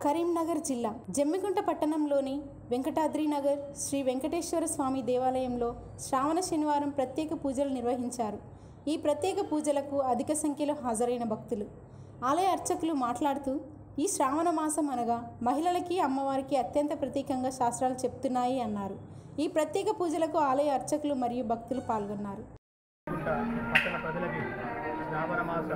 కరీంనగర్ జిల్లా జమ్మిగుంట పట్టణంలోని వెంకటాద్రి నగర్ శ్రీ వెంకటేశ్వర స్వామి దేవాలయంలో శ్రావణ శనివారం ప్రత్యేక పూజలు నిర్వహించారు ఈ ప్రత్యేక పూజలకు అధిక సంఖ్యలో హాజరైన భక్తులు ఆలయ అర్చకులు మాట్లాడుతూ ఈ శ్రావణ మాసం అనగా మహిళలకి అమ్మవారికి అత్యంత ప్రత్యేకంగా శాస్త్రాలు చెప్తున్నాయి అన్నారు ఈ ప్రత్యేక పూజలకు ఆలయ అర్చకులు మరియు భక్తులు పాల్గొన్నారు గుంట పట్టణ ప్రజలకి శ్రావణ మాస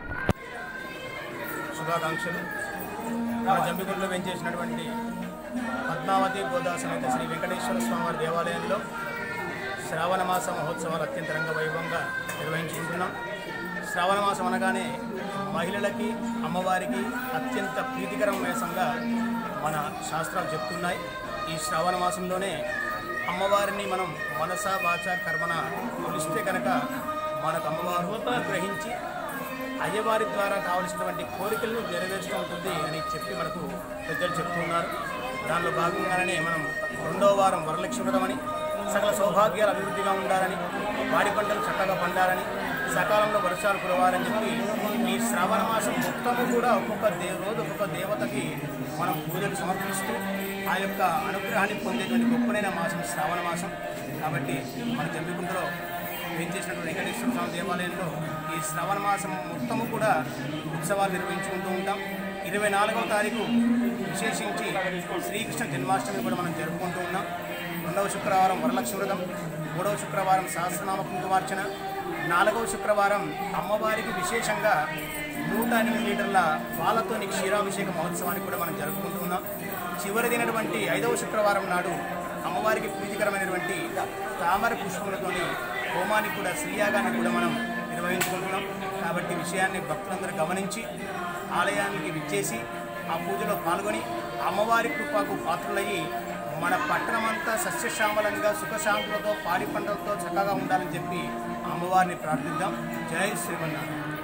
శుభాకాంక్షలు మన జంబిగుంటలో వెంచేసినటువంటి పద్మావతి గోదా సమేత శ్రీ వెంకటేశ్వర స్వామివారి దేవాలయంలో శ్రావణ మాస మహోత్సవాలు అత్యంత రంగ వైభవంగా నిర్వహించుకుంటున్నాం శ్రావణ మాసం అనగానే మహిళలకి అమ్మవారికి అత్యంత ప్రీతికరమైన సంగా మన శాస్త్రాలు చెప్తున్నాయి ఈ శ్రావణ మాసంలోనే అమ్మవారిని మనం మనస వాచ కర్మన కొలిస్తే కనుక మనకు అమ్మవారు అనుగ్రహించి అయ్యవారి ద్వారా కావలసినటువంటి కోరికలను నెరవేరుస్తూ ఉంటుంది అని చెప్పి మనకు పెద్దలు చెప్తున్నారు దానిలో భాగంగానే మనం రెండవ వారం వరలక్ష్మి వ్రతం అని సకల సౌభాగ్యాలు అభివృద్ధిగా ఉండాలని వాడి పంటలు చక్కగా పండాలని సకాలంలో వర్షాలు కురవాలని చెప్పి ఈ శ్రావణ మాసం మొత్తము కూడా ఒక్కొక్క దే రోజు ఒక్కొక్క దేవతకి మనం పూజలు సమర్పిస్తూ ఆ యొక్క అనుగ్రహాన్ని పొందేటువంటి గొప్పనైన మాసం శ్రావణ మాసం కాబట్టి మన జమ్మిగుంటలో ఏం చేసినటువంటి వెంకటేశ్వర స్వామి దేవాలయంలో ఈ శ్రవణ మాసం మొత్తము కూడా ఉత్సవాలు నిర్వహించుకుంటూ ఉంటాం ఇరవై నాలుగవ తారీఖు విశేషించి శ్రీకృష్ణ జన్మాష్టమి కూడా మనం జరుపుకుంటూ ఉన్నాం రెండవ శుక్రవారం వరలక్ష్మి వ్రతం మూడవ శుక్రవారం సహస్రనామ కుంకుమార్చన నాలుగవ శుక్రవారం అమ్మవారికి విశేషంగా నూట ఎనిమిది లీటర్ల పాలతోని క్షీరాభిషేక మహోత్సవాన్ని కూడా మనం జరుపుకుంటూ ఉన్నాం చివరిదినటువంటి ఐదవ శుక్రవారం నాడు అమ్మవారికి ప్రీతికరమైనటువంటి తామర పుష్పములతోని హోమాన్ని కూడా శ్రీయాగాన్ని కూడా మనం నిర్వహించుకుంటున్నాం కాబట్టి విషయాన్ని భక్తులందరూ గమనించి ఆలయానికి విచ్చేసి ఆ పూజలో పాల్గొని అమ్మవారి కృపకు పాత్రులయ్యి మన పట్టణమంతా సస్యశ్యామలంగా సుఖశాంతులతో పాడి పంటలతో చక్కగా ఉండాలని చెప్పి అమ్మవారిని ప్రార్థిద్దాం జై శ్రీమన్నారాయణ